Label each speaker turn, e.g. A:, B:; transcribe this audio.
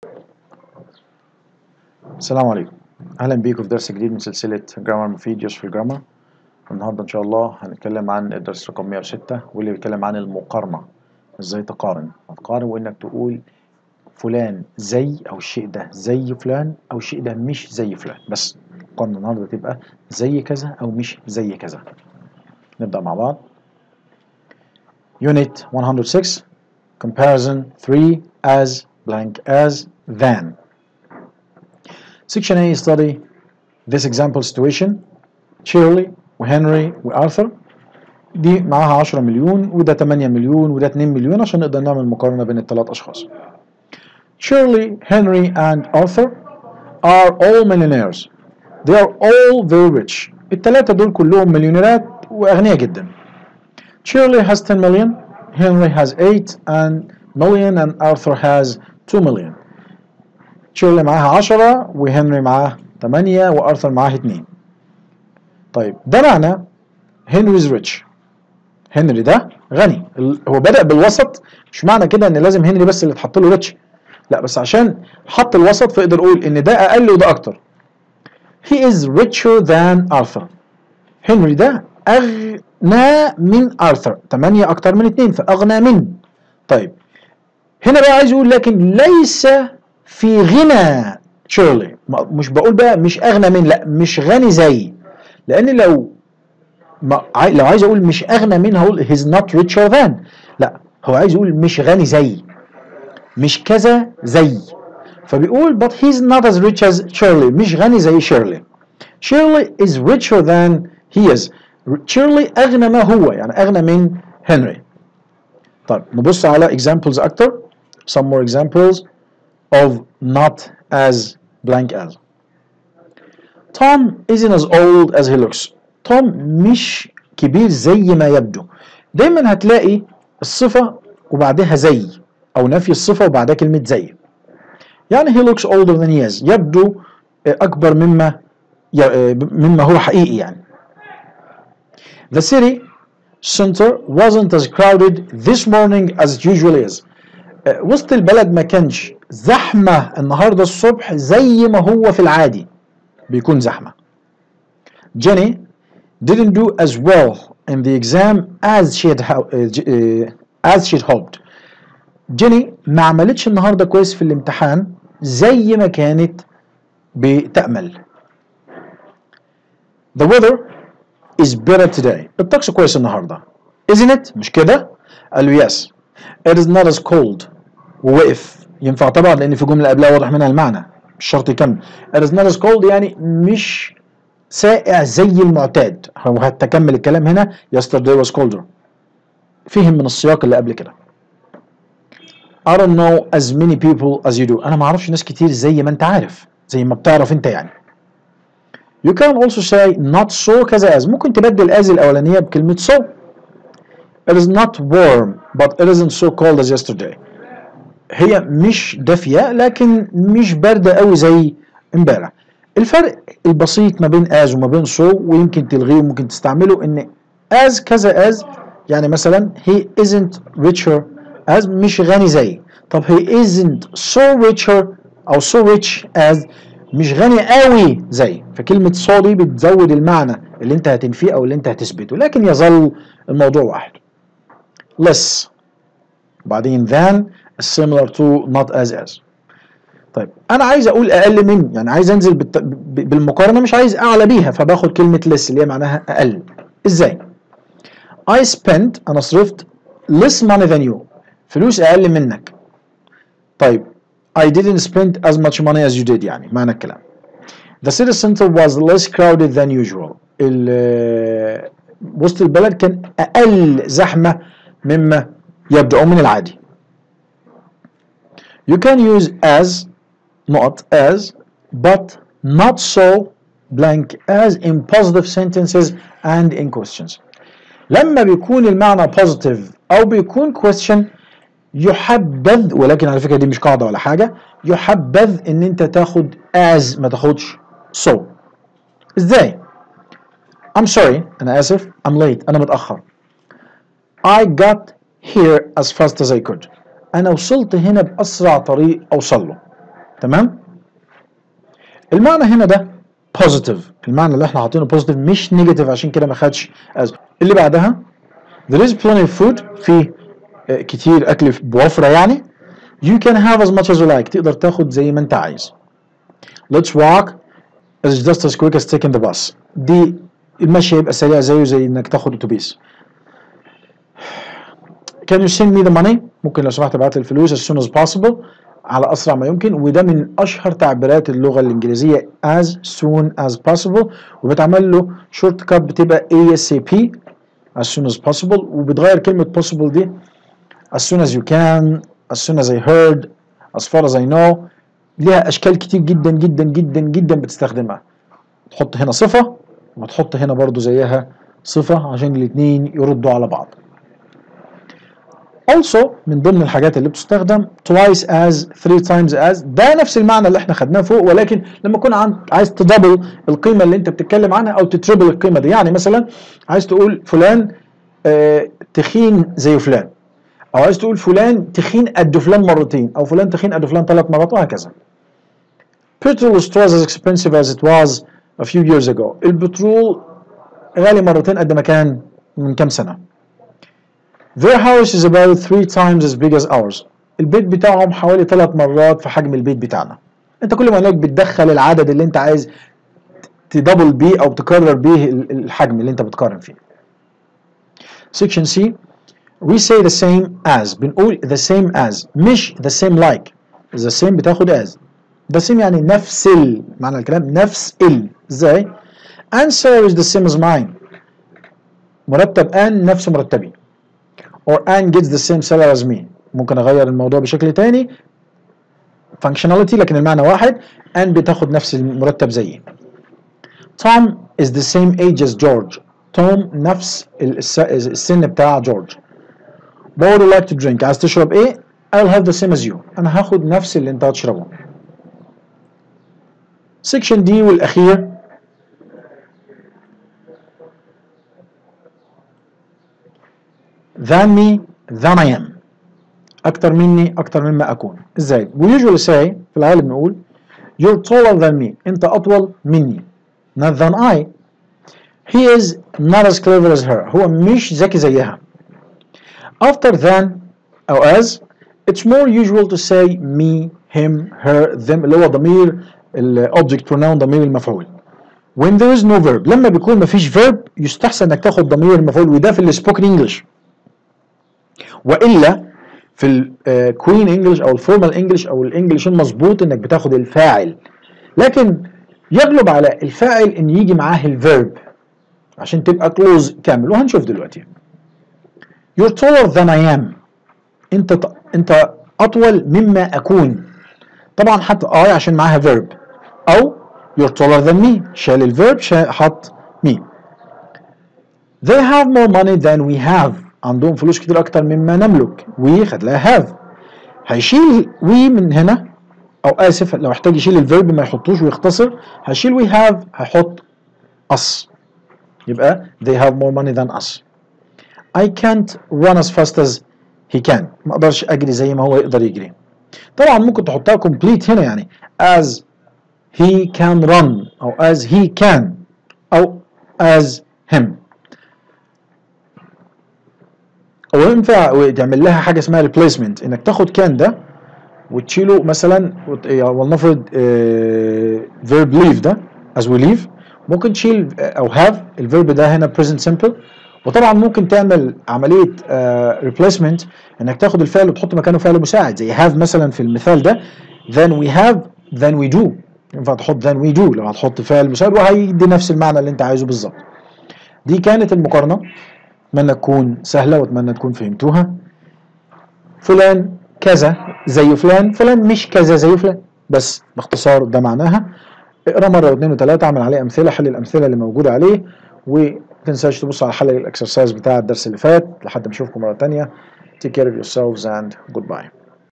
A: السلام عليكم اهلا بيكم في درس جديد من سلسله جرامر مفيد يوسف الجرامر النهارده ان شاء الله هنتكلم عن الدرس رقم 106 واللي بيتكلم عن المقارنه ازاي تقارن هتقارن وانك تقول فلان زي او الشيء ده زي فلان او الشيء ده مش زي فلان بس المقارنه النهارده تبقى زي كذا او مش زي كذا نبدا مع بعض Unit 106 Comparison 3 as blank as than Section A study this example situation Shirley وهنري وآرثر دي معاها 10 مليون وده 8 مليون وده 2 مليون عشان نقدر نعمل مقارنة بين الثلاث أشخاص Shirley, Henry and Arthur are all millionaires they are all very rich الثلاثة دول كلهم مليونيرات وأغنياء جدا Shirley has 10 million Henry has 8 and million and Arthur has 2 million شيرلي معاها 10 وهنري معاه 8 وارثر معاه 2 طيب ده معنى هنريز ريتش هنري ده غني هو بدأ بالوسط مش معنى كده ان لازم هنري بس اللي اتحط له ريتش لا بس عشان حط الوسط فيقدر يقول ان ده اقل وده اكتر he is richer than Arthur هنري ده اغنى من ارثر 8 اكتر من 2 فاغنى من طيب هنا بقى عايز يقول لكن ليس في غنى شيرلي مش بقول بقى مش اغنى من لا مش غني زي لان لو ما لو عايز اقول مش اغنى من هقول he's not richer than لا هو عايز يقول مش غني زي مش كذا زي فبيقول but he's not as rich as Shirley مش غني زي شيرلي شيرلي is richer than he is شيرلي اغنى ما هو يعني اغنى من هنري طيب نبص على examples اكتر some more examples of not as blank as. Tom isn't as old as he looks. Tom مش كبير زي ما يبدو. دايما هتلاقي الصفة وبعدها زي أو نفي الصفة وبعدها كلمة زي. يعني he looks older than he is. يبدو أكبر مما مما هو حقيقي يعني. The city center wasn't as crowded this morning as it usually is. وسط البلد ما كانش زحمة النهاردة الصبح زي ما هو في العادي بيكون زحمة Jenny didn't do as well in the exam as she had uh, as she'd hoped جيني ما عملتش النهاردة كويس في الامتحان زي ما كانت بتأمل The weather is better today الطقس كويس النهاردة isn't it مش كده قال له yes it is not as cold ووقف ينفع طبعا لان في جمله قبلها واضح منها المعنى مش شرط يكمل it is not as cold يعني مش ساقع زي المعتاد وهتكمل الكلام هنا yesterday was colder فهم من السياق اللي قبل كده I don't know as many people as you do انا ما اعرفش ناس كتير زي ما انت عارف زي ما بتعرف انت يعني You can also say not so كذا as ممكن تبدل as الأولانية بكلمة so It is not warm but it isn't so cold as yesterday هي مش دافية لكن مش باردة قوي زي امبارح الفرق البسيط ما بين as وما بين so ويمكن تلغيه وممكن تستعمله ان as كذا as يعني مثلا he isn't richer as مش غني زي طب he isn't so richer او so rich as مش غني قوي زي فكلمة so دي بتزود المعنى اللي انت هتنفيه او اللي انت هتثبته لكن يظل الموضوع واحد less بعدين than similar to not as as طيب انا عايز اقول اقل من يعني عايز انزل بالت... بالمقارنه مش عايز اعلى بيها فباخد كلمه less اللي هي معناها اقل ازاي I spent انا صرفت less money than you فلوس اقل منك طيب I didn't spend as much money as you did يعني معنى الكلام The city center was less crowded than usual ال... وسط البلد كان اقل زحمه مما يبدو او من العادي You can use as not as but not so blank as in positive sentences and in questions لما بيكون المعنى positive او بيكون question يحبذ ولكن على فكره دي مش قاعده ولا حاجه يحبذ ان انت تاخد as ما تاخدش so ازاي I'm sorry انا اسف I'm late انا متاخر I got here as fast as I could انا وصلت هنا باسرع طريق اوصل له تمام المعنى هنا ده بوزيتيف المعنى اللي احنا حاطينه بوزيتيف مش نيجاتيف عشان كده ما خدش as اللي بعدها there is plenty of food في آه، كتير اكل بوفره يعني you can have as much as you like تقدر تاخد زي ما انت عايز let's walk is just as quick as taking the bus دي المشي هيبقى سريع زيه زي انك تاخد اتوبيس can you send me the money ممكن لو سمحت ابعت لي الفلوس as soon as possible على اسرع ما يمكن وده من اشهر تعبيرات اللغه الانجليزيه as soon as possible وبتعمل له شورت كات بتبقى ASAP as soon as possible وبتغير كلمه possible دي as soon as you can as soon as I heard as far as I know ليها اشكال كتير جدا جدا جدا جدا بتستخدمها تحط هنا صفه وتحط هنا برضو زيها صفه عشان الاثنين يردوا على بعض also من ضمن الحاجات اللي بتستخدم twice as three times as ده نفس المعنى اللي احنا خدناه فوق ولكن لما تكون عن عايز تدبل القيمه اللي انت بتتكلم عنها او تتربل القيمه دي يعني مثلا عايز تقول فلان آه تخين زي فلان او عايز تقول فلان تخين قد فلان مرتين او فلان تخين قد فلان ثلاث مرات وهكذا petrol was twice as expensive as it was a few years ago البترول غالي مرتين قد ما كان من كام سنه Their house is about three times as big as ours. البيت بتاعهم حوالي ثلاث مرات في حجم البيت بتاعنا. انت كل ما هناك بتدخل العدد اللي انت عايز تدبل بيه او تكرر بيه ال- الحجم اللي انت بتقارن فيه. Section C we say the same as بنقول the same as مش the same like the same بتاخد as the same يعني نفس ال معنى الكلام نفس ال ازاي؟ answer is the same as mine مرتب ان نفس مرتبي or Anne gets the same salary as me ممكن اغير الموضوع بشكل تاني functionality لكن المعنى واحد Anne بتاخد نفس المرتب زيي Tom is the same age as George توم نفس الس- السن بتاع جورج What would you like to drink عايز تشرب ايه I'll have the same as you انا هاخد نفس اللي انت هتشربه Section D والاخير than me than I am أكتر مني أكتر مما أكون إزاي؟ we usually say في الغالب بنقول you're taller than me أنت أطول مني not than I he is not as clever as her هو مش ذكي زيها after than أو as it's more usual to say me him her them اللي هو ضمير ال object pronoun ضمير المفعول when there is no verb لما بيكون مفيش verb يستحسن انك تاخد ضمير المفعول وده في السبوكن انجلش والا في الكوين انجلش او الفورمال انجلش او الانجلش المظبوط انك بتاخد الفاعل لكن يغلب على الفاعل ان يجي معاه الفيرب عشان تبقى كلوز كامل وهنشوف دلوقتي You're taller than I am انت ط- انت اطول مما اكون طبعا حط I عشان معاها verb او you're taller than me شال الفيرب شا- حط me They have more money than we have عندهم فلوس كتير اكتر مما نملك we خد لها have هيشيل we من هنا او اسف لو احتاج يشيل الفيرب ما يحطوش ويختصر هيشيل we have هيحط us يبقى they have more money than us I can't run as fast as he can ما اقدرش اجري زي ما هو يقدر يجري طبعا ممكن تحطها complete هنا يعني as he can run او as he can او as him او ينفع تعمل لها حاجه اسمها replacement انك تاخد كان ده وتشيله مثلا وت- ولنفرض آه، verb leave ده as we leave ممكن تشيل آه، او have الفيرب ده هنا present simple وطبعا ممكن تعمل عمليه آه، replacement انك تاخد الفعل وتحط مكانه فعل مساعد زي have مثلا في المثال ده then we have then we do ينفع تحط then we do لو هتحط فعل مساعد وهيدي نفس المعنى اللي انت عايزه بالظبط دي كانت المقارنه اتمنى تكون سهله واتمنى تكون فهمتوها فلان كذا زي فلان فلان مش كذا زي فلان بس باختصار ده معناها اقرا مره واثنين وثلاثه اعمل عليه امثله حل الامثله اللي موجوده عليه وما تنساش تبص على حل الاكسرسايز بتاع الدرس اللي فات لحد ما اشوفكم مره ثانيه take care of yourselves and goodbye